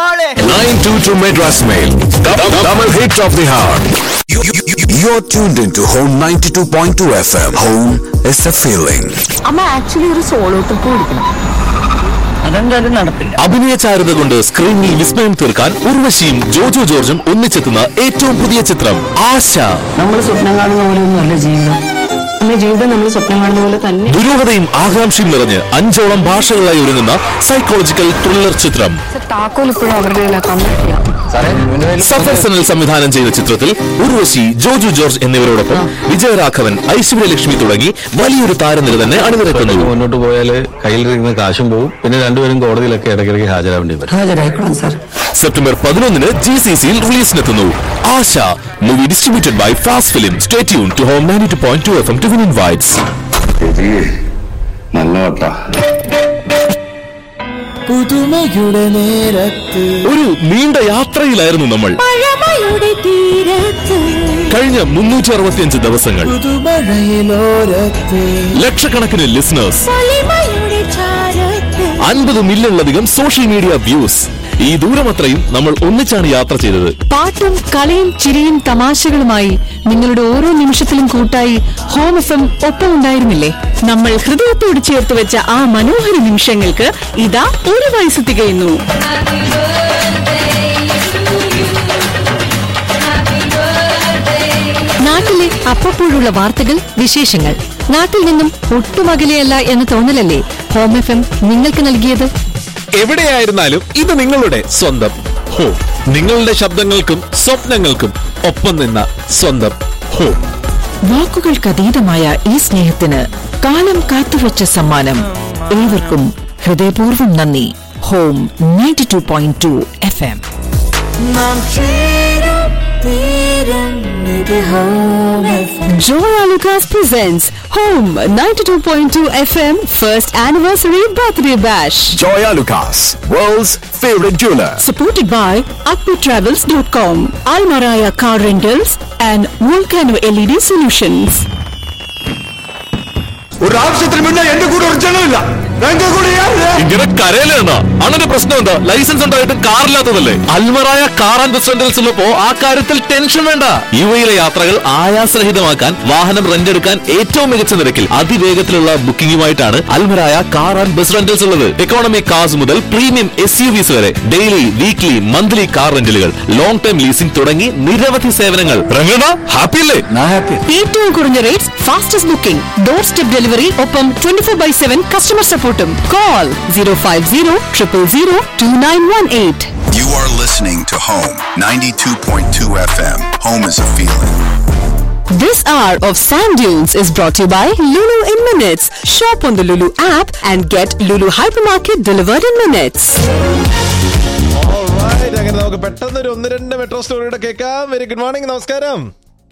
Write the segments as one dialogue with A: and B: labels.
A: മോളെ
B: 922 Madras Mail. Double hit of the heart. You, you, you, you're tuned into Home 92.2 FM. Home is a feeling.
C: അമ്മ actually ഒരു solo trip പിടിക്കണം അതെന്തായാലും നടപ്പില്ല
D: അഭിനയ ചാരുത കൊണ്ട് സ്ക്രീനിൽ വിസ്മയം തീർക്കാൻ ഉർവശിയും ജോജോ ജോർജും ഒന്നിച്ചെത്തുന്ന ഏറ്റവും പുതിയ ചിത്രം ആശ
C: നമ്മൾ സ്വപ്നം കാണുന്ന പോലെ ഒന്നുമല്ല ജീവിതം നമ്മുടെ ജീവിതം നമ്മൾ സ്വപ്നം കാണുന്ന പോലെ തന്നെ
D: ദുരൂഹതയും ആകാംക്ഷയും നിറഞ്ഞ് അഞ്ചോളം ഭാഷകളായി ഒരുങ്ങുന്ന സൈക്കോളജിക്കൽ ത്രില്ലർ ചിത്രം
C: താക്കോൽ ഇപ്പോഴും അവരുടെ കയ്യിലാക്കാൻ പറ്റില്ല
D: സഫർ സനൽ സംവിധാനം ചെയ്ത ചിത്രത്തിൽ ഉർവശി ജോജു ജോർജ് എന്നിവരോടൊപ്പം വിജയരാഘവൻ ഐശ്വര്യലക്ഷ്മി തുടങ്ങി വലിയൊരു താരനിര തന്നെ അണിനിരക്കുന്നു
E: മുന്നോട്ട് പോയാൽ കയ്യിലിരിക്കുന്ന കാശും പോവും പിന്നെ രണ്ടുപേരും കോടതിയിലൊക്കെ ഇടയ്ക്കിടയ്ക്ക് ഹാജരാവേണ്ടി വരും
C: ഹാജരായിക്കോളാം സാർ
D: സെപ്റ്റംബർ പതിനൊന്നിന് ജി സി സിയിൽ റിലീസിനെത്തുന്നു Asha movie distributed by fast film stay tune to home ninety two point two F M to win invites
F: നല്ല വട്ടാ
A: പുതുമയുടെ നേരത്ത്
D: ഒരു നീണ്ട യാത്രയിലായിരുന്നു നമ്മൾ കഴിഞ്ഞ മുന്നൂറ്റി അറുപത്തിയഞ്ച് ദിവസങ്ങൾ
A: പുതുമഴയിലോരത്ത്
D: ലക്ഷക്കണക്കിന് ലിസണേഴ്സ് അൻപത് മില്യണിലധികം സോഷ്യൽ മീഡിയ വ്യൂസ് ഈ ദൂരമത്രയും നമ്മൾ ഒന്നിച്ചാണ് യാത്ര ചെയ്തത്
G: പാട്ടും കളിയും ചിരിയും തമാശകളുമായി നിങ്ങളുടെ ഓരോ നിമിഷത്തിലും കൂട്ടായി ഹോം എഫ് എം ഒപ്പം ഉണ്ടായിരുന്നില്ലേ നമ്മൾ ഹൃദയത്തോട് ചേർത്ത് വെച്ച ആ മനോഹര നിമിഷങ്ങൾക്ക് ഇതാ ഒരു വയസ്സ് തികയുന്നു നാട്ടിലെ അപ്പപ്പോഴുള്ള വാർത്തകൾ വിശേഷങ്ങൾ നാട്ടിൽ നിന്നും ഒട്ടും അകലെയല്ല എന്ന തോന്നലല്ലേ ഹോം എഫ് എം നിങ്ങൾക്ക് നൽകിയത്
D: എവിടെയായിരുന്നാലും ഇത് നിങ്ങളുടെ സ്വന്തം ഹോ നിങ്ങളുടെ ശബ്ദങ്ങൾക്കും സ്വപ്നങ്ങൾക്കും ഒപ്പം നിന്ന സ്വന്തം ഹോ
G: വാക്കുകൾക്കതീതമായ ഈ സ്നേഹത്തിന് കാലം കാത്തുവച്ച സമ്മാനം ഏവർക്കും ഹൃദയപൂർവ്വം നന്ദി home ninety two point two F M
A: നാം ചേരും തീരും ഇത് home FM.
G: Joya Lucas presents Home 92.2 FM First Anniversary Birthday Bash.
B: Joya Lucas, world's favorite jeweler.
G: Supported by AkpiTravels.com, Almaraya Car Rentals, and Volcano LED Solutions.
F: ഒരു ആവശ്യത്തിന് മുന്നേ എന്റെ കൂടെ ഒരു ജനമില്ല എന്റെ കൂടെ ആരില്ല?
D: ഇങ്ങനെ കരയിലെന്നാ അണ്ണന്റെ പ്രശ്നം എന്താ ലൈസൻസ് ഉണ്ടായിട്ട് കാറില്ലാത്തതല്ലേ അൽമറായ കാർ ആൻഡ് റെസ്റ്റോറന്റിൽസ് ഉള്ളപ്പോ ആ കാര്യത്തിൽ ടെൻഷൻ വേണ്ട യു എയിലെ യാത്രകൾ ആയാസരഹിതമാക്കാൻ വാഹനം റെന്റ് എടുക്കാൻ ഏറ്റവും മികച്ച നിരക്കിൽ അതിവേഗത്തിലുള്ള ബുക്കിംഗുമായിട്ടാണ് Almarai car and bus rentals ഉള്ളത് എക്കോണമി കാർസ് മുതൽ പ്രീമിയം എസ് യു വിസ് വരെ ഡെയിലി വീക്ക്ലി മന്ത്ലി കാർ റെന്റലുകൾ ലോങ് ടൈം ലീസിംഗ് തുടങ്ങി നിരവധി സേവനങ്ങൾ രംഗണ ഹാപ്പി അല്ലേ
G: ഏറ്റവും കുറഞ്ഞ rates fastest booking door step delivery ഒപ്പം twenty four by seven customer സപ്പോർട്ടും call zero five zero triple zero two nine one eight
H: You are listening to Home 92.2 FM. Home is a feeling.
G: This hour of Sand Dunes is brought to you by Lulu in Minutes. Shop on the Lulu app and get Lulu Hypermarket delivered in minutes.
I: Alright, അങ്ങനെ നമുക്ക് പെട്ടെന്ന് ഒരു ഒന്ന് രണ്ട് metro സ്റ്റോറിയുടെ കേൾക്കാം very good morning നമസ്കാരം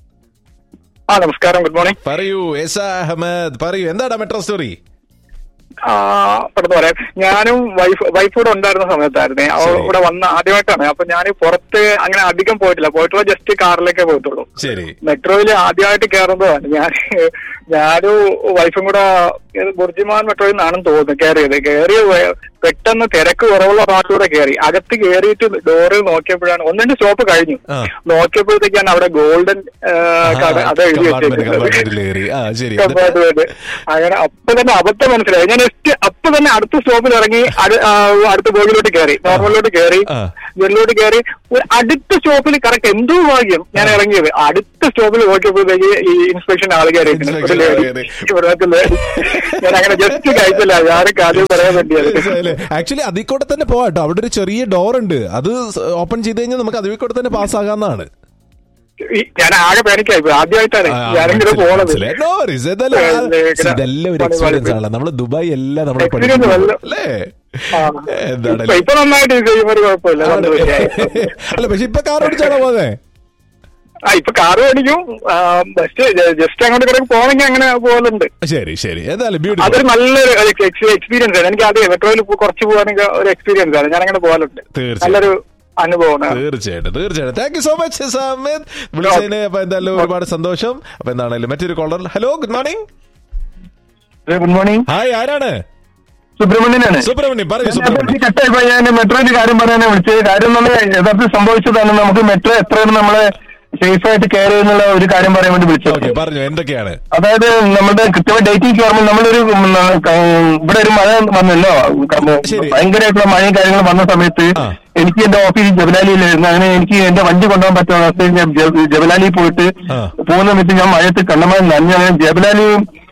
J: ആ നമസ്കാരം ഗുഡ് മോർണിംഗ്
I: പറയൂ എസ അഹമ്മദ് പറയൂ എന്താണ് മെട്രോ സ്റ്റോറി
J: ആ പെട്ടെന്ന് പറയാം ഞാനും വൈഫ് വൈഫ് ഇവിടെ ഉണ്ടായിരുന്ന സമയത്തായിരുന്നേ അവൾ
I: ശരി.
J: ഇവിടെ വന്ന ആദ്യമായിട്ടാണ് അപ്പൊ ഞാൻ പുറത്ത് അങ്ങനെ അധികം പോയിട്ടില്ല പോയിട്ടുള്ള ജസ്റ്റ് കാറിലേക്കേ പോയിട്ടുള്ളൂ
I: ശരി
J: മെട്രോയിൽ ആദ്യമായിട്ട് കയറുന്നതാണ് ഞാൻ ഞാനും വൈഫും കൂടെ ഏത് ബുർജിമാൻ മെട്രോയിൽ നിന്നാണെന്ന് തോന്നുന്നു കയറിയത് കയറി വ- പെട്ടെന്ന് തിരക്ക് കുറവുള്ള ഭാഗത്തൂടെ കയറി അകത്ത് കയറിയിട്ട് ഡോറിൽ നോക്കിയപ്പോഴാണ് ഒന്ന് രണ്ട് സ്റ്റോപ്പ് കഴിഞ്ഞു
I: ആ.
J: നോക്കിയപ്പോഴത്തേക്കാണ് അവിടെ ഗോൾഡൻ അത് എഴുതി വെച്ചിരിക്കുന്നത്
I: കമ്പാർട്ട്മെന്റിലേറി ആ ശരി
J: കമ്പാർട്ട്മെന്റ്. അങ്ങനെ അപ്പൊ തന്നെ അബദ്ധം മനസ്സിലായി ഞാൻ ജസ്റ്റ് അപ്പൊ തന്നെ അടുത്ത സ്റ്റോപ്പിൽ ഇറങ്ങി അട്- ആ, അടുത്ത ബോഗിലോട്ട് കയറി നോർമലിലോട്ട് കയറി
I: ആ.
J: ജനലിലോട്ട് കയറി ഒരു അടുത്ത സ്റ്റോപ്പിൽ കറക്റ്റ് എന്തോ ഭാഗ്യം ഞാൻ ഇറങ്ങിയത് അടുത്ത സ്റ്റോപ്പിൽ നോക്കിയപ്പോഴത്തേക്ക് ഈ ഇൻസ്പെക്ഷൻ ആൾ കയറിയിരിക്കുന്നു. ഒരു
I: Inspection ആള്
J: lady.
I: കയറി.
J: ഇവിടുത്തെ lady. ഞാൻ അങ്ങനെ ജസ്റ്റ് കഴിച്ചില്ല ഞാൻ കാര്യം പറയാൻ വേണ്ടിയത്
I: ആക്ച്വലി അതിൽ കൂടെ തന്നെ പോവാട്ടോ അവിടെ ഒരു ചെറിയ ഡോർ ഉണ്ട് അത് ഓപ്പൺ ചെയ്ത് കഴിഞ്ഞാൽ നമുക്ക് അതിൽ കൂടെ തന്നെ പാസ് ആകാവുന്നതാണ്
J: ഈ- ഞാൻ ആകെ പാനിക്കായി പോയി. ആദ്യമായിട്ടാണ്
I: ആ,
J: ഞാനിങ്ങനെ
I: മനസ്സിലായി,
J: പോണത്
I: മനസ്സിലായി. No worries. ഇതെല്ലാം ആ-
J: ഏ, ഇങ്ങനെ
I: ഇതെല്ലാം ഒരു
J: പണി
I: എക്സ്പീരിയൻസ്
J: പണി
I: ആണ് നമ്മള് ദുബായ് എല്ലാം നമ്മൾ
J: Experience
I: പഠിക്കുന്നു
J: വല്ല-
I: അല്ലേ
J: ആ.
I: എന്താണ്
J: ഇപ്പൊ- ഇപ്പൊ നന്നായിട്ട് ഇത് ചെയ്യുമ്പോ ഒരു കുഴപ്പമില്ല വന്ന് വരികയായി.
I: അല്ല പക്ഷെ ഇപ്പൊ കാർ ഓടിച്ചാണോ പോന്നെ
J: ആ ഇപ്പൊ കാറ് ഓടിക്കും ബസ് ജസ്റ്റ് അങ്ങോട്ട് കിടക്ക് പോകണമെങ്കിൽ അങ്ങനെ പോകലുണ്ട്
I: ശരി ശരി ഏതായാലും
J: അതൊരു
I: ബ്യൂട്ടിഫുൾ
J: നല്ലൊരു എക്സ്പീരിയൻസ് ആണ് എനിക്ക് അത് മെട്രോയിൽ കുറച്ച് പോകാനൊക്കെ ഒരു എക്സ്പീരിയൻസ് ആണ് ഞാൻ അങ്ങനെ പോകലുണ്ട്
I: തീർച്ചയായും.
J: നല്ലൊരു അനുഭവമാണ്
I: തീർച്ചയായിട്ടും തീർച്ചയായിട്ടും thank you so much Sameeth വിളിച്ചതിന് അപ്പൊ എന്തായാലും ഒരുപാട് സന്തോഷം അപ്പൊ എന്താണെങ്കിലും മറ്റൊരു caller hello good morning
J: good morning
I: hi ആരാണ്
F: സുബ്രഹ്മണ്യനാണ്
I: സുബ്രഹ്മണ്യം പറയൂ സുബ്രഹ്മണ്യം
F: കട്ടായിപ്പോ ഞാൻ മെട്രോന്റെ കാര്യം പറയാനാണ് വിളിച്ചത് കാര്യം നമ്മൾ യഥാർത്ഥത്തിൽ സംഭവിച്ചതാണ് നമുക്ക് മെട്രോ എത്രയാണ് നമ്മളെ സേഫ് ആയിട്ട് കെയർ ചെയ്യുന്നുള്ള ഒരു കാര്യം പറയാൻ വേണ്ടി വിളിച്ചത്
I: ഓക്കെ പറഞ്ഞു എന്തൊക്കെയാണ്
F: അതായത് നമ്മുടെ കൃത്യമായി ഡേറ്റിംഗ് കയറുമ്പോൾ നമ്മളൊരു ഉം, ക- ഇവിടെ ഒരു മഴ വന്നല്ലോ ക-
I: ശരി.
F: ഭയങ്കരമായിട്ടുള്ള മഴയും കാര്യങ്ങളും വന്ന സമയത്ത്
I: ആ.
F: എനിക്ക് എന്റെ ഓഫീസ് ജബലാലിയിലായിരുന്നു അങ്ങനെ എനിക്ക് എന്റെ വണ്ടി കൊണ്ടുപോകാൻ പറ്റുന്ന അവസ്ഥയിൽ ഞാൻ ജ- ജബലാലിയിൽ പോയിട്ട്
I: ആ.
F: പോകുന്ന സമയത്ത് ഞാൻ മഴയത്ത് കണ്ടമാൻ നനഞ്ഞ ജബലാലി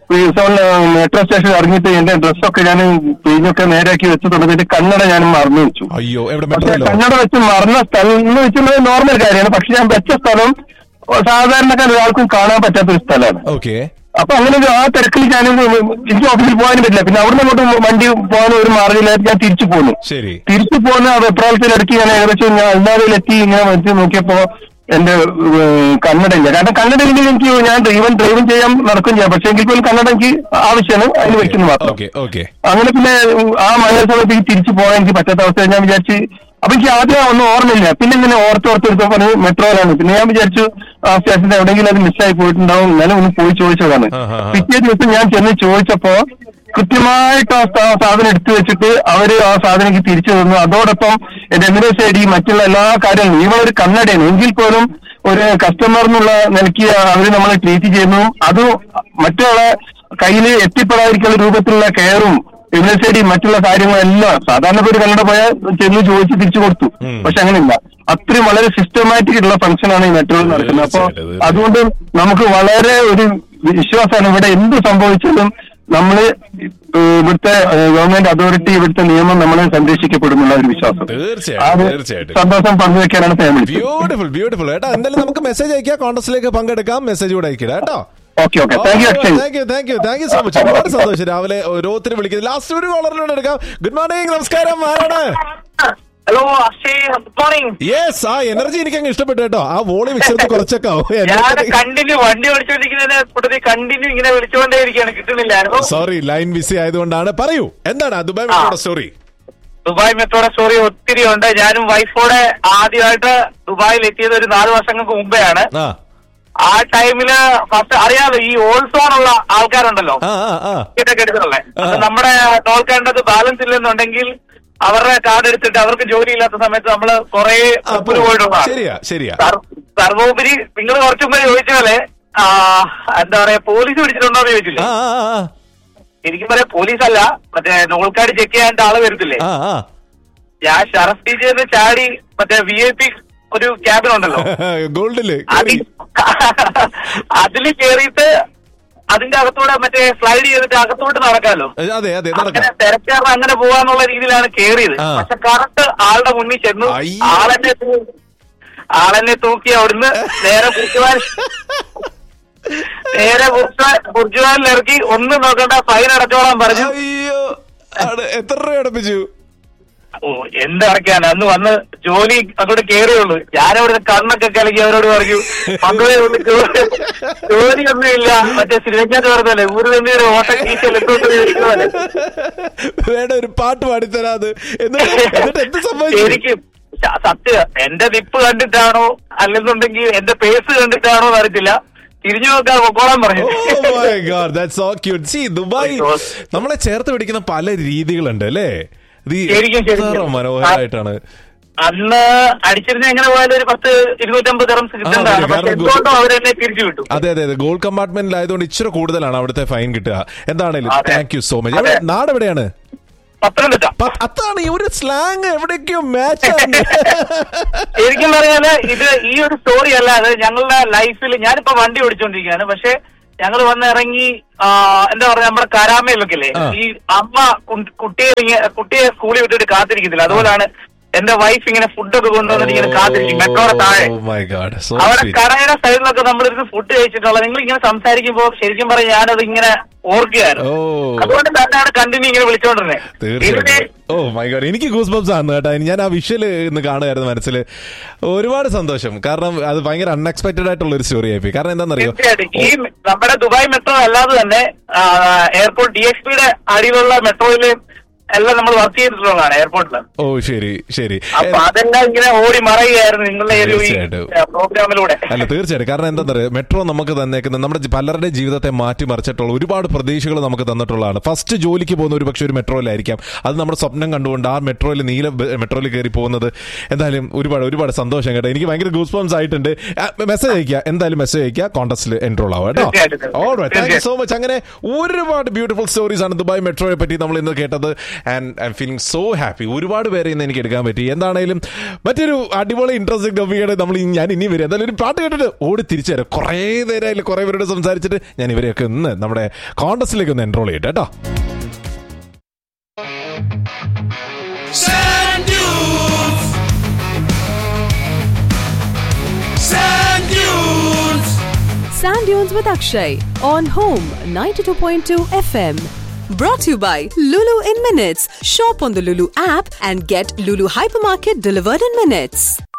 F: മെട്രോ സ്റ്റേഷൻ ഇറങ്ങിയിട്ട് എന്റെ ഡ്രസ്സൊക്കെ ഞാൻ പിഴിഞ്ഞൊക്കെ നേരാക്കി വെച്ച് തുടങ്ങിയിട്ട് കണ്ണട ഞാൻ മറന്നു വെച്ചു
I: അയ്യോ എവിടെ
F: പക്ഷെ
I: മെട്രോയിലോ
F: കണ്ണട വെച്ച് മറന്ന സ്ഥലം എന്ന് വെച്ചുള്ളത് നോർമൽ കാര്യമാണ് പക്ഷെ ഞാൻ വെച്ച സ്ഥലം സാധാരണക്കാർ ഒരാൾക്കും കാണാൻ പറ്റാത്ത ഒരു സ്ഥലമാണ്
I: ഓക്കെ
F: അപ്പൊ അങ്ങനെ ഒരു ആ തിരക്കിൽ ഞാൻ എനിക്ക് ഓഫീസിൽ പോകാനും പറ്റില്ല പിന്നെ അവിടെ അങ്ങോട്ട് വണ്ടി പോകാൻ ഒരു മാർഗമില്ലാതെ ഞാൻ തിരിച്ചു പോന്നു
I: ശരി
F: തിരിച്ചു പോകുന്ന ആ വെപ്രാളത്തിലിടയ്ക്ക് ഞാൻ ഏകദേശം ഞാൻ അല്ലാതെത്തി ഇങ്ങനെ വെച്ച് നോക്കിയപ്പോ എന്റെ ഉം, കന്നഡയില്ല കാരണം കന്നഡ ഇല്ലെങ്കിൽ എനിക്ക് ഞാൻ ഡ്രൈവൻ ഡ്രൈവൻ ചെയ്യാൻ നടക്കും ചെയ്യാം പക്ഷെ എങ്കിൽ പോലും കന്നഡ എനിക്ക് ആവശ്യമാണ് അതിന് വെക്കുന്നു മാത്രം
I: ഓക്കെ ഓക്കെ
F: അങ്ങനെ പിന്നെ ഉം, ആ മഴ സമയത്ത് ഈ തിരിച്ചു പോകാൻ എനിക്ക് പറ്റാത്ത അവസ്ഥ ഞാൻ വിചാരിച്ച് അപ്പൊ എനിക്ക് ആദ്യം ഒന്നും ഓർമ്മയില്ല പിന്നെ ഇങ്ങനെ ഓർത്ത് ഓർത്ത് എടുത്തോ പറഞ്ഞു മെട്രോയിലാണ് പിന്നെ ഞാൻ വിചാരിച്ചു ആ സ്റ്റേഷനിൽ എവിടെയെങ്കിലും അത് മിസ്സായി പോയിട്ടുണ്ടാവും ഇന്നലെ ഒന്ന് പോയി ചോദിച്ചതാണ്
I: ആ, ആ, ആ.
F: പിറ്റേ ദിവസം ഞാൻ ചെന്ന് ചോദിച്ചപ്പോ കൃത്യമായിട്ട് ആ സാ- സാധനം എടുത്തു വെച്ചിട്ട് അവര് ആ സാധനം എനിക്ക് തിരിച്ചു തന്നു അതോടൊപ്പം റെമിനേഴ്സ് ഐ ഡി മറ്റുള്ള എല്ലാ കാര്യങ്ങളും ഇവളൊരു കന്നഡയാണ് എങ്കിൽ പോലും ഒരു കസ്റ്റമർ എന്നുള്ള നിലയ്ക്ക് അവര് നമ്മളെ ട്രീറ്റ് ചെയ്യുന്നു അതും മറ്റുള്ള കയ്യിൽ എത്തിപ്പെടാതിരിക്കുന്ന രൂപത്തിലുള്ള കെയറും റെമിനേഴ്സ് ഐ ഡി മറ്റുള്ള കാര്യങ്ങളെല്ലാം സാധാരണ ഒരു കന്നഡ പോയാൽ ചെന്ന് ചോദിച്ച് തിരിച്ചു കൊടുത്തു
I: ഉം.
F: പക്ഷെ അങ്ങനെയില്ല അത്രയും വളരെ സിസ്റ്റമാറ്റിക് ഉള്ള ഫംഗ്ഷൻ ആണ് ഈ മെട്രോയിൽ നടക്കുന്നത് അപ്പൊ
I: തീർച്ചയായിട്ടും, തീർച്ചയായിട്ടും.
F: അതുകൊണ്ട് നമുക്ക് വളരെ ഒരു വിശ്വാസമാണ് ഇവിടെ എന്ത് സംഭവിച്ചാലും നമ്മള് ഏഹ് ഇവിടുത്തെ ഗവൺമെന്റ് അതോറിറ്റി ഇവിടുത്തെ നിയമം നമ്മളെ സംരക്ഷിക്കപ്പെടുന്നുള്ള ഒരു വിശ്വാസം ആ
I: തീർച്ചയായിട്ടും
F: ഒരു
I: തീർച്ചയായിട്ടും
F: സന്തോഷം പങ്കുവെക്കാനാണ് ഫാമിലി
I: ബ്യൂട്ടിഫുൾ ബ്യൂട്ടിഫുൾ ഏട്ടാ എന്തായാലും നമുക്ക് മെസ്സേജ് അയക്കാം കോൺടസ്റ്റിലേക്ക് പങ്കെടുക്കാം മെസ്സേജ് കൂടെ അയക്കില്ല കേട്ടോ
F: okay okay thank you Akshay
I: thank you thank you thank you so much ഒരുപാട് സന്തോഷം രാവിലെ ഓരോരുത്തരും വിളിക്കുന്നത് ലാസ്റ്റ് ഒരു കോളറിലൂടെ എടുക്കാം ഗുഡ് മോർണിംഗ് നമസ്കാരം ആരാണ്
J: hello Akshay good morning
I: yes ആ എനർജി എനിക്ക് അങ്ങ് ഇഷ്ടപ്പെട്ടു കേട്ടോ ആ വോളിയം ഇച്ചിരി കുറച്ചൊക്കെ
J: ഞാൻ കണ്ടിന്യൂ വണ്ടി ഓടിച്ചോണ്ടിരിക്കുന്നതിന് കൂട്ടത്തിൽ കണ്ടിന്യൂ ഇങ്ങനെ വിളിച്ചുകൊണ്ടേയിരിക്കുകയാണ് കിട്ടുന്നില്ലായിരുന്നു
I: സോറി ലൈൻ ബിസി ആയതുകൊണ്ടാണ് പറയൂ എന്താണ് ആ ദുബായ് മെട്രോയുടെ സ്റ്റോറി
J: ദുബായ് മെട്രോയുടെ സ്റ്റോറി ഒത്തിരി ഉണ്ട് ഞാനും വൈഫോടെ ആദ്യമായിട്ട് ദുബായിൽ എത്തിയത് ഒരു നാല് വർഷങ്ങൾക്ക് മുമ്പെയാണ്
I: ആ
J: ആ ടൈമില് ഫസ്റ്റ് അറിയാലോ ഈ ഓൾഡ് സോൺ ഉള്ള ആൾക്കാരുണ്ടല്ലോ
I: ആ ആ ആ
J: ടിക്കറ്റൊക്കെ എടുത്തിട്ടുള്ളത്
I: ആ.
J: അത് നമ്മുടെ ടോൾ കാർഡിന്റെ ബാലൻസ് ഇല്ലെന്നുണ്ടെങ്കിൽ അവരുടെ കാർഡ് എടുത്തിട്ട് അവർക്ക് ജോലി ഇല്ലാത്ത സമയത്ത് നമ്മള് കുറെ
I: ആ,
J: ഒപ്പിന് പോയിട്ടുള്ളതാണ്
I: ശരിയാ ശരിയാ
J: സർ- സർവോപരി നിങ്ങൾ കുറച്ചു മുമ്പ് ചോദിച്ച പോലെ ആ, എന്താ പറയാ പോലീസ് പിടിച്ചിട്ടുണ്ടോ എന്ന് ചോദിച്ചില്ലേ
I: ആ ആ ആ,
J: ശരിക്കും പറയാം പോലീസ് അല്ല മറ്റേ നോൾ കാർഡ് ചെക്ക് ചെയ്യാൻ ആള് വരത്തില്ലേ
I: ആ ആ
J: ഞാൻ ഷറഫ് ടി ജിന്ന് ചാടി മറ്റേ വി ഐ പി ഒരു ക്യാബിൻ ഉണ്ടല്ലോ
I: ഗോൾഡില്
J: അതിൽ അതില് കേറിയിട്ട് അതിന്റെ അകത്തൂടെ മറ്റേ സ്ലൈഡ് ചെയ്തിട്ട് അകത്തോട്ട് നടക്കാമല്ലോ
I: അതെ അതെ
J: അങ്ങനെ
I: നടക്കാം
J: തിരക്കാരൻ അങ്ങനെ പോവാന്നുള്ള രീതിയിലാണ് കേറിയത്
I: ആ.
J: പക്ഷെ കറക്റ്റ് ആളുടെ മുന്നിൽ ചെന്നു
I: അയ്യോ.
J: ആളെന്നെ തൂ- ആളെന്നെ തൂക്കി അവിടുന്ന് നേരെ ബുർജുവാൻ നേരെ ബുർജുവാൻ- ബുർജുവാനിൽ ഇറക്കി ഒന്നും നോക്കണ്ട ഫൈൻ അടച്ചോളാൻ പറഞ്ഞു
I: അയ്യോ ആണ്. എത്ര രൂപ അടപ്പിച്ചു
J: ഓ എന്തടക്കാണ് അന്ന് വന്ന് ജോലി അങ്ങോട്ട് കേറിയുള്ളൂ ഞാനവിടെ കണ്ണൊക്കെ കലക്കി അവരോട് പറഞ്ഞു മക്കളെ ഒന്ന് ജോലി ജോലിയൊന്നുമില്ല മറ്റേ സിനിമയ്ക്കകത്ത് പറഞ്ഞല്ലേ ഊര് തന്നെയൊരു ഓട്ട കീശയിൽ ഇട്ടുകൊണ്ട്
I: വേണ്ട ഒരു പാട്ട് പാടിത്തരാത് എന്നിട്ട് എന്നിട്ട് എന്ത് സംഭവിച്ചു
J: ശരിക്കും സ- സത്യം എന്റെ നിപ്പ് കണ്ടിട്ടാണോ അല്ലെന്നുണ്ടെങ്കിൽ എന്റെ പേസ് കണ്ടിട്ടാണോ എന്ന് അറിയത്തില്ല തിരിഞ്ഞു നോക്കാൻ പൊക്കോളാൻ പറഞ്ഞു
I: Oh my God, that's so cute. See, Dubai നമ്മളെ ചേർത്ത് പിടിക്കുന്ന പല രീതികളുണ്ട് അല്ലേ ഇത്
J: ശരിക്കും, ശരിക്കും.
I: എത്ര മനോഹരമായിട്ടാണ്
J: അന്ന് അടിച്ചിരുന്ന എങ്ങനെ പോയാലും ഒരു പത്ത് ഇരുന്നൂറ്റമ്പത് റംസ് കിട്ടേണ്ടതാണ്
I: ആ,
J: പക്ഷെ
I: കാരണം
J: എന്തുകൊണ്ടോ അവരെന്നെ തിരിച്ചു വിട്ടു
I: അതെ അതെ അതെ ഗോൾഡ് കമ്പാർട്ട്മെന്റിലായതുകൊണ്ട് ഇച്ചിരി കൂടുതലാണ് അവിടുത്തെ ഫൈൻ കിട്ടുക എന്താണേലും
J: അതെ.
I: താങ്ക് യു സോ മച്ച്
J: അതെ.
I: നാട് എവിടെയാണ്
J: പത്തനംതിട്ട
I: പ- അതാണ് ഈ ഒരു സ്ലാങ് എവിടേക്കോ മാച്ച് ആണ്
J: ശരിക്കും പറഞ്ഞാല് ഇത് ഈ ഒരു സ്റ്റോറി അല്ലാതെ ഞങ്ങളുടെ ലൈഫിൽ ഞാനിപ്പോ വണ്ടി ഓടിച്ചോണ്ടിരിക്കുകയാണ് പക്ഷെ ഞങ്ങൾ വന്ന് ഇറങ്ങി ആ, എന്താ പറയാ നമ്മുടെ കരാമയിലൊക്കെ ഇല്ലേ
I: ആ.
J: ഈ അമ്മ കു- കുട്ടിയെ ഇങ്ങ- കുട്ടിയെ സ്കൂളിൽ വിട്ടിട്ട് കാത്തിരിക്കത്തില്ല അതുപോലാണ് എന്റെ വൈഫ് ഇങ്ങനെ ഫുഡൊക്കെ കൊണ്ടുവന്നിട്ട് ഇങ്ങനെ കാത്തിരിക്കും മെട്രോയുടെ താഴെ
I: Oh my God, so
J: അവിടെ
I: sweet.
J: കടയുടെ സൈഡിലൊക്കെ നമ്മളിരുന്ന് ഫുഡ് കഴിച്ചിട്ടുള്ള നിങ്ങൾ ഇങ്ങനെ സംസാരിക്കുമ്പോ ശരിക്കും പറഞ്ഞാൽ ഞാനത് ഇങ്ങനെ ഓർക്കുകയായിരുന്നു
I: ഓ
J: അതുകൊണ്ട് തന്നെയാണ് കണ്ടിന്യൂ ഇങ്ങനെ വിളിച്ചോണ്ടിരുന്നത് ഇതിന്
I: തീർച്ചയായിട്ടും ഓ മൈ ഗോഡ് എനിക്ക് ഗൂസ് ബംസ് ആണ് കേട്ടോ ഞാൻ ആ വിഷ്വല് ഇന്ന് കാണുമായിരുന്നു മനസ്സിൽ ഒരുപാട് സന്തോഷം കാരണം അത് ഭയങ്കര അൺഎക്സ്പെക്ടഡ് ആയിട്ടുള്ള ഒരു സ്റ്റോറി ആയിപ്പോയി കാരണം എന്താണെന്നറിയോ
J: തീർച്ചയായിട്ടും ഈ നമ്മുടെ ദുബായ് മെട്രോ അല്ലാതെ തന്നെ എയർപോർട്ട് ഡി എക്സ് പിയുടെ അടിയിലുള്ള മെട്രോയില് എല്ലാം നമ്മൾ വർക്ക് ചെയ്തിട്ടുള്ളതാണ് എയർപോർട്ടിൽ
I: ഓ ശരി ശരി
J: അപ്പൊ അതെല്ലാം ഇങ്ങനെ ഓടി മറയുകയായിരുന്നു നിങ്ങളുടെ ഒരു ഈ
I: തീർച്ചയായിട്ടും.
J: പ്രോഗ്രാമിലൂടെ
I: അല്ല തീർച്ചയായിട്ടും കാരണം എന്താ പറയുക മെട്രോ നമുക്ക് തന്നേക്കുന്നത് നമ്മുടെ ജി- പലരുടെ ജീവിതത്തെ മാറ്റി മറിച്ചിട്ടുള്ള ഒരുപാട് പ്രതീക്ഷകൾ നമുക്ക് തന്നിട്ടുള്ളതാണ് ഫസ്റ്റ് ജോലിക്ക് പോകുന്ന ഒരു പക്ഷേ ഒരു മെട്രോയിലായിരിക്കാം അത് നമ്മുടെ സ്വപ്നം കണ്ടുകൊണ്ട് ആ മെട്രോയിൽ നീല ബ- മെട്രോയിൽ കയറി പോകുന്നത് എന്തായാലും ഒരുപാട് ഒരുപാട് സന്തോഷം കേട്ടോ എനിക്ക് ഭയങ്കര ഗൂസ് ബംസ് ആയിട്ടുണ്ട് മെസ്സേജ് അയക്കുക എന്തായാലും മെസ്സേജ് അയക്കുക കോൺടസ്റ്റിൽ എൻറോൾ ആവുക കേട്ടോ
J: തീർച്ചയായിട്ടും.
I: Alright thank you so much അങ്ങനെ ഒരുപാട് ബ്യൂട്ടിഫുൾ സ്റ്റോറീസ് ആണ് ദുബായ് മെട്രോയെ പറ്റി നമ്മൾ ഇന്ന് കേട്ടത് and I'm feeling so happy ഒരുപാട് പേരെ ഇന്ന് എനിക്ക് എടുക്കാൻ പറ്റി എന്താണേലും മറ്റൊരു അടിപൊളി ഇൻട്രസ്റ്റിംഗ് ടോപ്പിക്കാണ് നമ്മൾ ഇനി- ഞാൻ ഇനി വരും എന്തായാലും ഒരു പാട്ട് കേട്ടിട്ട് ഓടി തിരിച്ചു വരാം കുറേ നേരമായാലും കുറേ പേരോട് സംസാരിച്ചിട്ട് ഞാൻ ഇവരെയൊക്കെ ഒന്ന് നമ്മുടെ കോൺടസ്റ്റിലേക്ക് ഒന്ന് എൻറോൾ ചെയ്യട്ടെ കേട്ടോ
A: Sand dunes. Sand dunes.
K: Sand Dunes with Akshay on Home 92.2 FM. Brought to you by Lulu in Minutes. Shop on the Lulu app and get Lulu Hypermarket delivered in minutes.